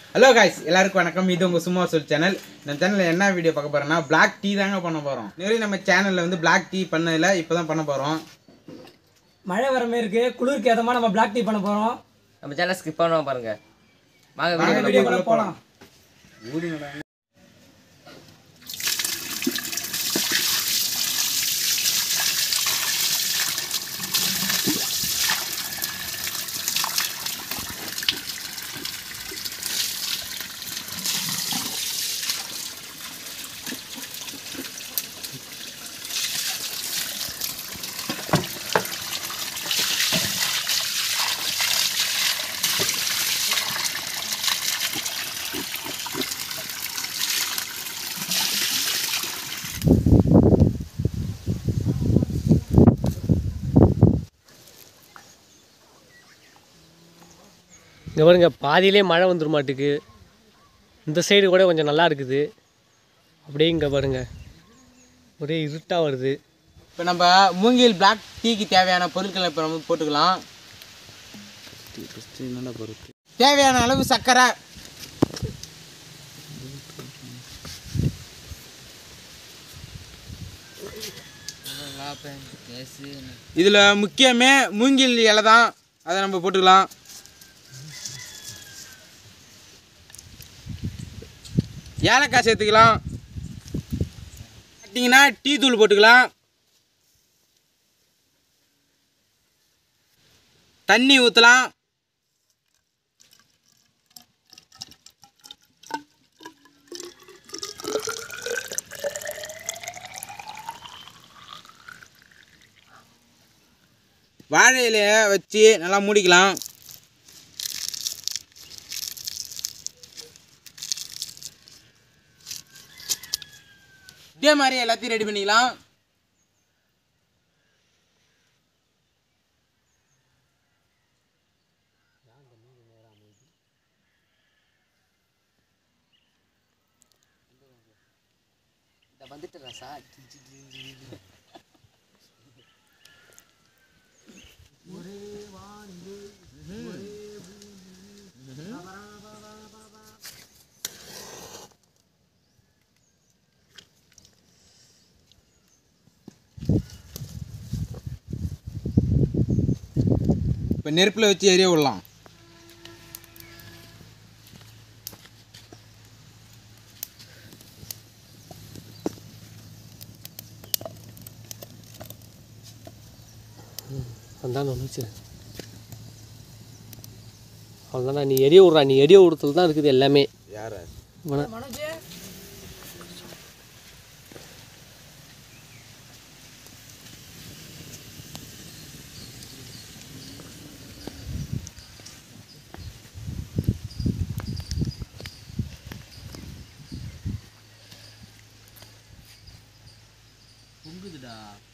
hello guys எல்லாருக்கும் வணக்கம் இது உங்கள் சும்மா சொல் சேனல் நம்ம சேனலில் என்ன வீடியோ பார்க்க போகிறோம்னா Black டீ தாங்க பண்ண போகிறோம் நிறைய நம்ம சேனலில் வந்து Black டீ பண்ணதில்ல இப்போ தான் பண்ண போகிறோம் மழை வர மாதிரி இருக்கு குளிருக்கு ஏதமா நம்ம பிளாக் டீ பண்ண போறோம் நம்ம சேனல் ஸ்கிப் பண்ணாம பாருங்க வாங்க வாங்க வீடியோ வீடியோ வீடியோக்குள்ள போலாம் இங்கே பாருங்க பாதியிலே மழை வந்துட மாட்டுக்கு இந்த சைடு கூட கொஞ்சம் நல்லா இருக்குது அப்படியே இங்கே பாருங்க ஒரே இருட்டாக வருது இப்போ நம்ம மூங்கில் Black டீக்கு தேவையான பொருட்களை இப்போ நம்ம போட்டுக்கலாம் தேவையான அளவு சர்க்கரை இதில் முக்கியமே மூங்கில் இலை தான் அதை நம்ம போட்டுக்கலாம் ஏலக்காய் சேர்த்துக்கலாம் பார்த்தீங்கன்னா டீ தூள் போட்டுக்கலாம் தண்ணி ஊற்றலாம் வாழை இலைய வச்சு நல்லா மூடிக்கலாம் இதே மாதிரி எல்லாத்தையும் ரெடி பண்ணிக்கலாம் வந்துட்டு ரசா இப்போ நெருப்பில் வச்சு எரிய விடலாம் வந்தான்னு ஒன்று வச்சு அவ்வளோதான்டா நீ எரிய விட்றா நீ எரிய விடுறதுல தான் இருக்குது எல்லாமே யார வேணா- மனோஜ் பொங்குதுடா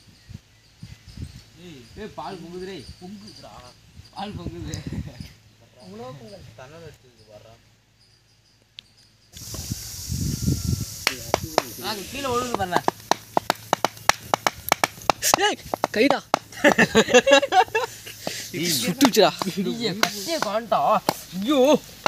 ஏய் ஏய் பால் பொங்குதுடே பொங்குதுடா பால் பொங்குது நாங்க கீழே ஒழுங்கு பண்ண ஏய் கைடா சுட்டுச்சுடா கட்டியே காண்டா ஐயோ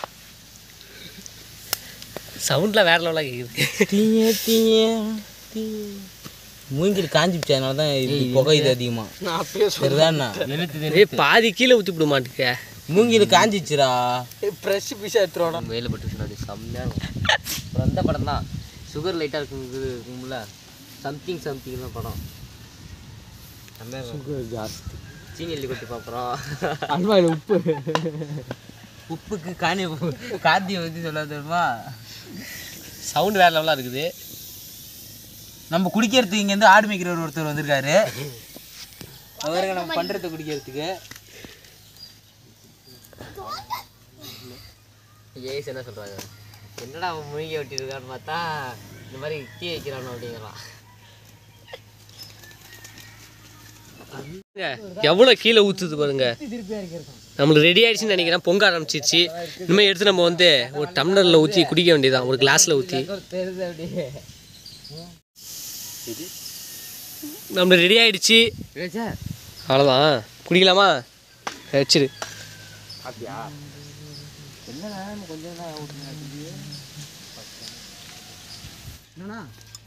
சவுண்டில் வேற லெவலாக கேட்குது தீய தீய மூங்கில் காஞ்சிச்சு அதனால தான் இப்படி புகை இது அதிகமாக சரிதாண்ணா ஏய் பாதி கீழே ஊற்றி விட மாட்டுக்க மூங்கில் காஞ்சிச்சுடா ப்ரெஷ் பீஸாக எடுத்துருவாடா வேலை பட்டு அப்படி செம்மையாக இருக்கும் அப்புறம் அந்த படம் தான் சுகர் லைட்டாக இருக்கும் இது இருக்கும்ல சம்திங் சம்திங் தான் படம் சுகர் ஜாஸ்தி சீனி எள்ளி கொட்டி பார்க்குறோம் அல்வாயில் உப்பு உப்புக்கு காணி கார்த்தியை பற்றி சொல்ல தெரியுமா சவுண்டு வேற லெவலாக இருக்குது நம்ம குடிக்கிறதுக்கு இங்கேருந்து ஆடு மேய்க்கிறவர் ஒருத்தர் வந்திருக்காரு அவருக்கு நம்ம பண்ணுறதை குடிக்கிறதுக்கு ஏஸ் என்ன சொல்கிறாங்க என்னடா அவன் முழுகி ஒட்டிருக்கான்னு பார்த்தா இந்த மாதிரி டீ வைக்கிறானு அப்படிங்கிறான் எவ்வளோ கீழே ஊற்றுது பாருங்க நம்மளுக்கு ரெடி ஆயிடுச்சுன்னு நினைக்கிறேன் பொங்க ஆரம்பிச்சிருச்சு இனிமேல் எடுத்து நம்ம வந்து ஒரு டம்ளரில் ஊற்றி குடிக்க வேண்டியதான் ஒரு கிளாஸில் ஊற்றி தெரியுது அப்படியே நம்ம ரெடி ஆயிடுச்சு அவ்வளோதான் குடிக்கலாமா வச்சிரு என்னண்ணா கொஞ்சம் தான் ஓட்டுங்க என்னண்ணா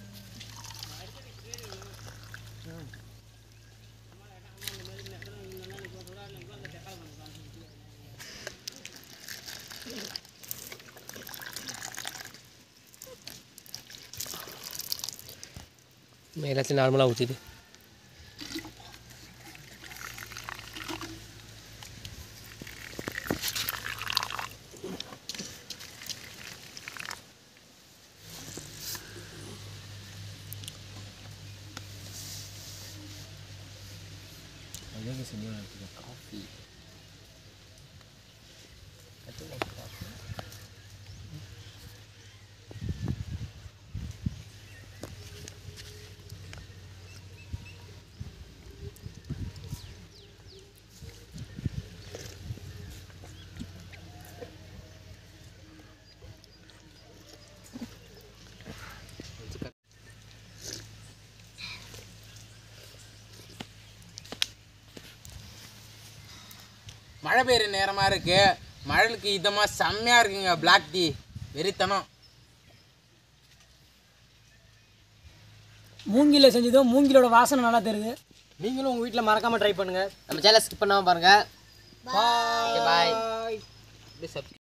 எல்லாத்தையும் நார்மலாக ஊற்றிடு காஃபி மழை பெய்யுற நேரமாக இருக்கு மழைக்கு இதமாக செம்மையாக இருக்குங்க பிளாக் டீ வெறித்தனம் மூங்கில செஞ்சதும் மூங்கிலோட வாசனை நல்லா தெரியுது நீங்களும் உங்கள் வீட்டில் மறக்காமல் ட்ரை பண்ணுங்கள் நம்ம சேனல் ஸ்கிப் பண்ணாமல் பாருங்கள் பாய் பாய் அப்படியே சப்